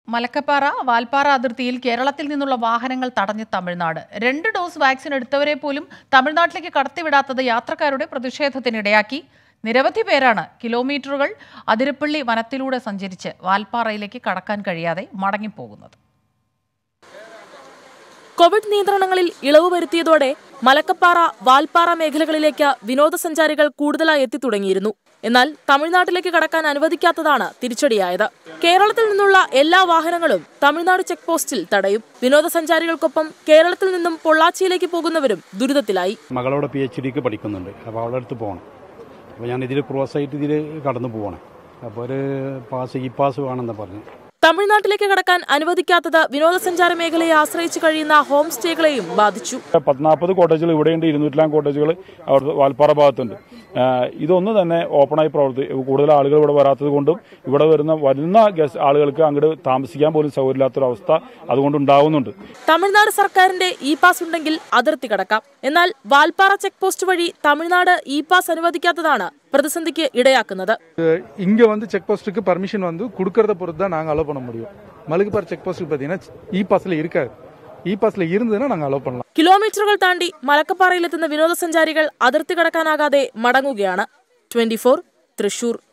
മലക്കപ്പാറ വാൽപ്പാറ അതിർത്തിയിൽ കേരളത്തിൽ നിന്നുള്ള വാഹനങ്ങൾ തടഞ്ഞ് തമിഴ്നാട് രണ്ട് ഡോസ് വാക്സിൻ എടുത്തവരെ പോലും തമിഴ്നാട്ടിലേക്ക് കടത്തിവിടാത്തത് യാത്രക്കാരുടെ പ്രതിഷേധത്തിനിടയാക്കി നിരവധി പേരാണ് കിലോമീറ്ററുകൾ അതിരപ്പള്ളി വനത്തിലൂടെ സഞ്ചരിച്ച് വാൽപ്പാറയിലേക്ക് കടക്കാൻ കഴിയാതെ മടങ്ങിപ്പോകുന്നത് കോവിഡ് നിയന്ത്രണങ്ങളിൽ ഇളവ് വരുത്തിയതോടെ മലക്കപ്പാറ വാൽപ്പാറ മേഖലകളിലേക്ക് വിനോദസഞ്ചാരികൾ കൂടുതലായി എത്തിത്തുടങ്ങിയിരുന്നു എന്നാൽ തമിഴ്നാട്ടിലേക്ക് കടക്കാൻ അനുവദിക്കാത്തതാണ് തിരിച്ചടിയായത് കേരളത്തിൽ നിന്നുള്ള എല്ലാ വാഹനങ്ങളും തമിഴ്നാട് ചെക്ക് പോസ്റ്റിൽ തടയും വിനോദസഞ്ചാരികൾക്കൊപ്പം കേരളത്തിൽ നിന്നും പൊള്ളാച്ചിയിലേക്ക് പോകുന്നവരും ദുരിതത്തിലായി മകളവിടെ പി എച്ച് ഡിക്ക് പഠിക്കുന്നുണ്ട് അപ്പോൾ അവളുടെ അടുത്ത് പോകണം അപ്പോൾ ഞാൻ ഇതിൽ ക്രോസ് ആയിട്ട് ഇതിൽ കടന്നു പോകണം അപ്പോൾ ഒരു പാസ് ഇ പാസ് വേണമെന്ന് പറഞ്ഞു തമിഴ്നാട്ടിലേക്ക് കടക്കാൻ അനുവദിക്കാത്തത് വിനോദസഞ്ചാര മേഖലയെ ആശ്രയിച്ചു കഴിയുന്ന ഹോം സ്റ്റേകളെയും ബാധിച്ചു പത്നാൽപ്പത് കോട്ടേജുകൾ ഇവിടെയുണ്ട് ഇരുന്നൂറ്റിലാം കോട്ടേജുകൾ അവിടെ വാൽപ്പാറ ഭാഗത്തുണ്ട് ആ, ഇതൊന്നും തന്നെ ഓപ്പണായി പ്രവർത്തി കൂടുതൽ ആളുകൾ ഇവിടെ വരാത്തത് കൊണ്ടും ഇവിടെ വരുന്ന വരുന്ന ഗസ്റ്റ് ആളുകൾക്ക് അങ്ങോട്ട് താമസിക്കാൻ പോലും സൗകര്യമില്ലാത്തൊരവസ്ഥ അതുകൊണ്ട് ഉണ്ടാവുന്നുണ്ട് തമിഴ്നാട് സർക്കാരിന്റെ ഇ പാസ് ഉണ്ടെങ്കിൽ അതിർത്തി കടക്കാം എന്നാൽ വാൽപ്പാറ ചെക്ക് പോസ്റ്റ് വഴി തമിഴ്നാട് ഇ പാസ് അനുവദിക്കാത്തതാണ് പ്രതിസന്ധിക്ക് ഇടയാക്കുന്നത് இங்க வந்து செக் போஸ்ட்டுக்கு பர்மிஷன் வந்து கொடுக்கறத பொறுத்து தான் நாங்க அலோவ் பண்ண முடியும் மலுக்குப்பார் செக் போஸ்ட்டுக்கு பாத்தீங்கன்னா இ பாஸ்ல இருக்காது இ பாஸ்ல இருந்ததுன்னா நாங்க அலோவ் பண்ணலாம் കിലോമീറ്ററുകൾ താണ്ടി മലക്കപ്പാറയിലെത്തുന്ന വിനോദസഞ്ചാരികൾ അതിർത്തി കടക്കാനാകാതെ മടങ്ങുകയാണ് ട്വന്റി തൃശൂർ